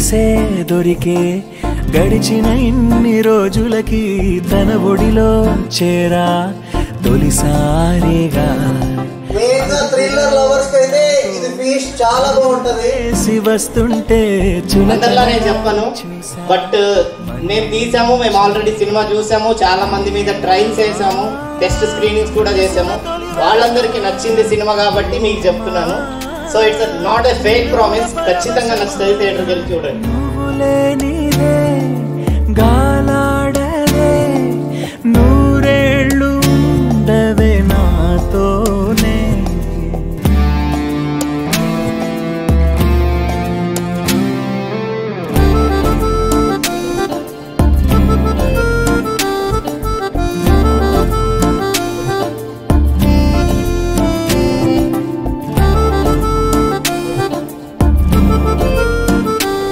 తెలిసే దొరికే గడిచిన ఇన్ని రోజులకి తన ఒడిలో చేరా తొలిసారిగా మెయిన్ గా థ్రిల్లర్ లవర్స్ కి అయితే ఇది ఫీస్ట్ చాలా బాగుంటది వేసి వస్తుంటే చులకన అందరిలా నేను చెప్పను బట్ మేము తీసాము మేము ఆల్రెడీ సినిమా చూసాము చాలా మంది మీద ట్రైల్స్ వేసాము టెస్ట్ స్క్రీనింగ్స్ కూడా చేసాము వాళ్ళందరికీ నచ్చింది సినిమా కాబట్టి మీకు చెప్తున్నాను so it's not a fake promise ఖచ్చితంగా నచ్చుతుంది థియేటర్కి వెళ్ళి చూడండి నువ్వులేనిదే గాలాడదే నూరేళ్ళు ఉండవే నాతోనే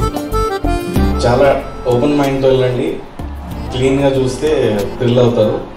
చాలా ఓపెన్ మైండ్తో వెళ్ళండి క్లీన్గా చూస్తే థ్రిల్ అవుతారు